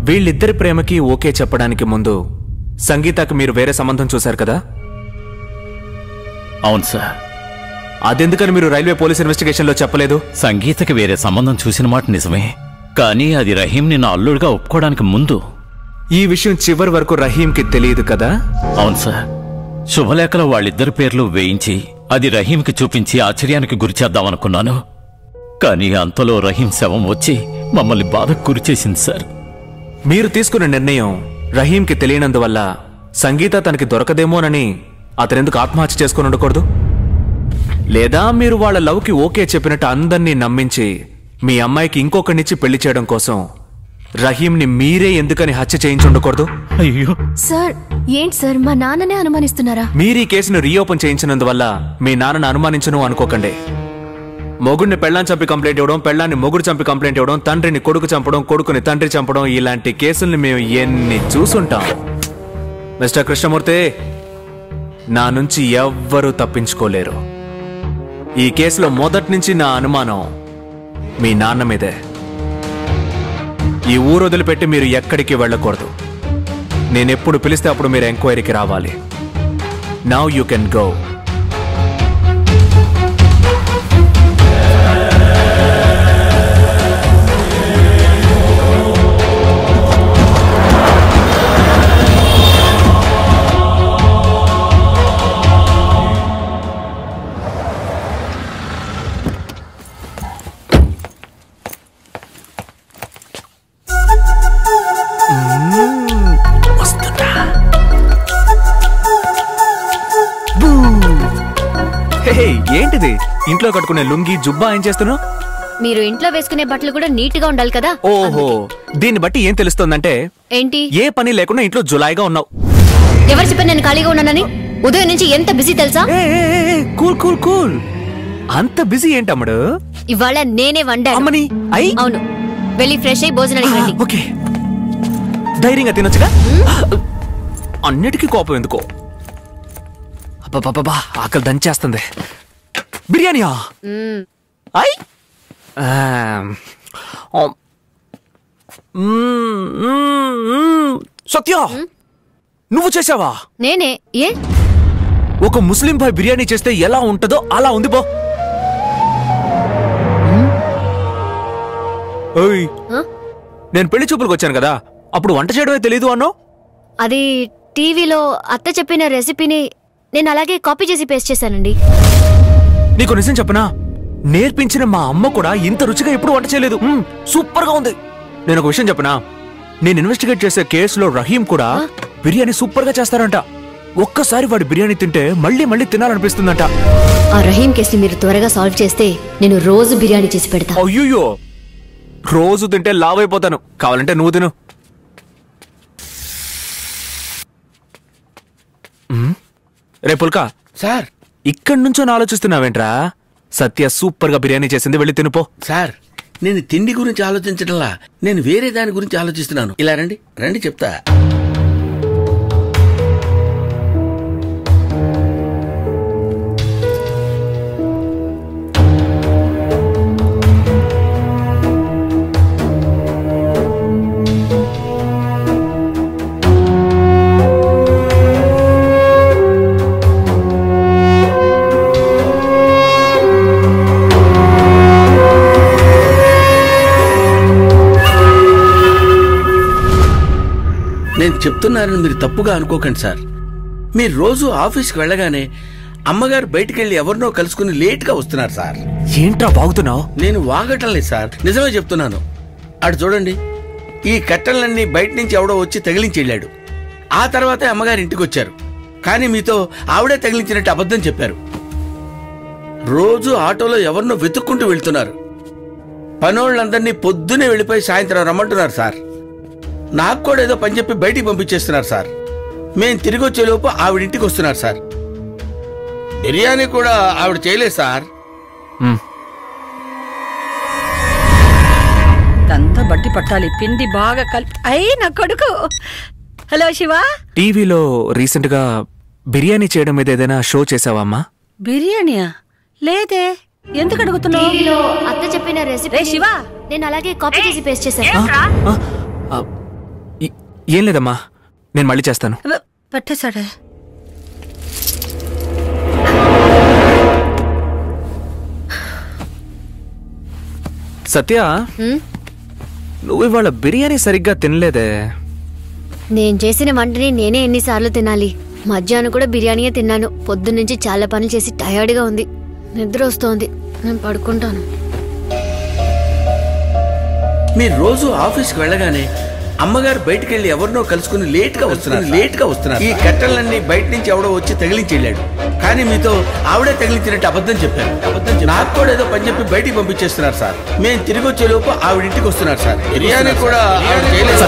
వీళ్ళిద్దరి ప్రేమకి ఓకే చెప్పడానికి ముందు సంగీతకు మీరు వేరే సంబంధం చూశారు కదా అవును సార్ అదెందుకని మీరు రైల్వే పోలీస్ ఇన్వెస్టిగేషన్లో చెప్పలేదు సంగీతకి వేరే సంబంధం చూసిన మాట నిజమే కానీ అది రహీం నిన్న అల్లుడుగా ఒప్పుకోవడానికి ముందు ఈ విషయం చివరి వరకు రహీంకి తెలియదు కదా అవును సార్ శుభలేఖలో వాళ్ళిద్దరి పేర్లు వేయించి అది రహీంకి చూపించి ఆశ్చర్యానికి గురిచేద్దామనుకున్నాను కానీ అంతలో రహీం శవం వచ్చి మమ్మల్ని బాధకు గురిచేసింది సార్ మీరు తీసుకున్న నిర్ణయం రహీంకి తెలియనందువల్ల సంగీత తనకి దొరకదేమోనని అతనెందుకు ఆత్మహత్య చేసుకుని ఉండకూడదు లేదా మీరు వాళ్ళ లవ్కి ఓకే చెప్పినట్టు అందరినీ నమ్మించి మీ అమ్మాయికి ఇంకొకరినిచ్చి పెళ్లి చేయడం కోసం రహీంని మీరే ఎందుకని హత్య చేయించి ఉండకూడదు అయ్యో సార్ ఏంటి సార్ మా నాన్ననే అనుమానిస్తున్నారా మీరు ఈ కేసును రీఓపెన్ చేయించినందువల్ల మీ నాన్నను అనుమానించను అనుకోకండి మొగుడిని పెళ్ళాన్ని చంపి కంప్లైంట్ ఇవ్వడం పెళ్ళాన్ని మొగుడు చంపి కంప్లైంట్ ఇవ్వడం తండ్రిని కొడుకు చంపడం కొడుకుని తండ్రి చంపడం ఇలాంటి కేసుల్ని మేము ఎన్ని చూసుంటాం మిస్టర్ కృష్ణమూర్తి నా నుంచి ఎవ్వరూ తప్పించుకోలేరు ఈ కేసులో మొదటి నుంచి నా అనుమానం మీ నాన్న మీదే ఈ ఊరు వదిలిపెట్టి మీరు ఎక్కడికి వెళ్ళకూడదు నేనెప్పుడు పిలిస్తే అప్పుడు మీరు ఎంక్వైరీకి రావాలి నౌ యూ కెన్ గో వస్తుందా బూ! హే, ఏంటిది ఇంట్లో కట్టుకునే లుంగి జుబ్బా ఏం చేస్తున్నావు మీరు ఇంట్లో వేసుకునే బట్టలు కూడా నీట్ గా ఉండాలి కదా ఓహో దీన్ని బట్టి ఏం తెలుస్తోందంటే ఏంటి ఏ పని లేకుండా ఇంట్లో జులాయిగా ఉన్నావు ఎవరు చెప్పారు నేను ఖాళీగా ఉన్నానని ఉదయం నుంచి ఎంత బిజీ తెలుసా కూల్ కూల్ కూల్ అంత బిజీ ఏంటమ్ముడు ఇవాళ నేనే వండాను అమ్మని అయి అవును వెళ్ళి ఫ్రెష్ అయ్యి భోజనానికి రండి ఓకే ధైర్యంగా తినొచ్చుగా అన్నిటికీ కోపం ఎందుకో అబ్బబ్బబ్బా ఆకలి దంచేస్తుంది బిర్యానీయా మ్మ్. I am. ఆమ్. మ్మ్, మ్మ్, మ్మ్. సత్య నువ్వు చేసావా నేనే ఏ ఒక ముస్లిం భాయ్ బిర్యానీ చేస్తే ఎలా ఉంటుందో అలా ఉంది బో ఓయ్ ఆ? నేను పెళ్లి చూపులకు వచ్చాను కదా అప్పుడు వంట చేయడమే తెలీదు అన్నావు అది టీవీలో అత్త చెప్పిన రెసిపీని నేను అలాగే కాపీ చేసి పేస్ట్ చేశానండి నీకు నిజం చెప్పనా నేర్పించిన మా అమ్మ కూడా ఇంత రుచిగా ఎప్పుడు వంట చేయలేదు మ్మ్, సూపర్ గా ఉంది నేను ఒక విషయం చెప్పనా నేను ఇన్వెస్టిగేట్ చేసే కేసులో రహీం కూడా బిర్యానీ సూపర్ గా చేస్తారంట ఒక్కసారి వాడి బిర్యానీ తింటే మళ్ళీ మళ్ళీ తినాలనిపిస్తుందంట ఆ రహీం కేసుని మీరు త్వరగా సాల్వ్ చేస్తే నేను రోజు బిర్యానీ చేసి పెడతా అయ్యో రోజు తింటే లావ్ అయిపోతాను కావాలంటే నువ్వు తిను మ్మ్. రే పుల్కా సార్ ఇక్కడి నుంచో ఆలోచిస్తున్నావేంట్రా సత్య సూపర్ గా బిర్యానీ చేసింది వెళ్ళి తినుపో సార్ నేను తిండి గురించి ఆలోచించడంలా నేను వేరే దాని గురించి ఆలోచిస్తున్నాను ఇలా రండి రండి చెప్తా నేను చెప్తున్నానని మీరు తప్పుగా అనుకోకండి సార్ మీరు రోజు ఆఫీస్కి వెళ్ళగానే అమ్మగారు బయటికి వెళ్ళి ఎవరినో కలుసుకుని లేట్గా వస్తున్నారు సార్ ఏంట్రా బాగుతున్నావు నేను వాగటం లేదు సార్ నిజమే చెప్తున్నాను అటు చూడండి ఈ కట్టెలన్నీ బయట నుంచి ఎవడో వచ్చి తగిలించి వెళ్ళాడు ఆ తర్వాతే అమ్మగారు ఇంటికి వచ్చారు కానీ మీతో ఆవిడే తగిలించినట్టు అబద్ధం చెప్పారు రోజు ఆటోలో ఎవరినో వెతుక్కుంటూ వెళ్తున్నారు పనోళ్ళందరినీ పొద్దునే వెళ్ళిపోయి సాయంత్రం రమ్మంటున్నారు సార్ నాకు కూడా ఏదో పని చెప్పి బయటికి పంపించేస్తున్నారు సార్ మేం తిరిగి వచ్చేలోపు ఆవిడింటికి వస్తున్నారు సార్ బిర్యానీ కూడా ఆవిడ చేయలేదు సార్ అంతా బట్టి పట్టాలి పిండి బాగా కలిపి అయ్యి నా కొడుకు హలో శివ టీవీలో రీసెంట్ గా బిర్యానీ చేయడం మీద ఏదైనా షో చేసావా అమ్మా బిర్యానీయా లేదే ఎందుకు అడుగుతున్నావు టీవీలో అత్త చెప్పిన రెసిపీ రే శివ నేను అలాగే కాపీ చేసి పేస్ట్ చేశాను ఆ, ఆ, ఏం లేదమ్మా నేను మళ్ళీ చేస్తాను అబ్బ, పట్టేశాడే సత్య హ్మ్? నువ్వు ఇవాళ బిర్యానీ సరిగ్గా తినలేదే నేను చేసిన వంటని నేనే ఎన్నిసార్లు తినాలి మధ్యాహ్నం కూడా బిర్యానీయే తిన్నాను పొద్దున్నుంచి చాలా పనులు చేసి టయర్డ్గా ఉంది నిద్ర వస్తోంది నేను పడుకుంటాను మీరు రోజు ఆఫీస్కి వెళ్ళగానే అమ్మగారు బయటికి వెళ్ళి ఎవరినో కలుసుకుని లేట్ గా వస్తున్నారు లేట్ గా వస్తున్నారు ఈ కట్టెలన్నీ బయట నుంచి ఎవడో వచ్చి తగిలించి వెళ్ళాడు కానీ మీతో ఆవిడే తగిలించినట్టు అబద్ధం చెప్పారు అబద్ధం చెప్పారు. నాకు కూడా ఏదో పని చెప్పి బయటికి పంపించేస్తున్నారు సార్ మేము తిరిగి వచ్చే లోపు ఆవిడ ఇంటికి వస్తున్నారు సార్ బిర్యానీ కూడా ఆవిడ చేయలేదు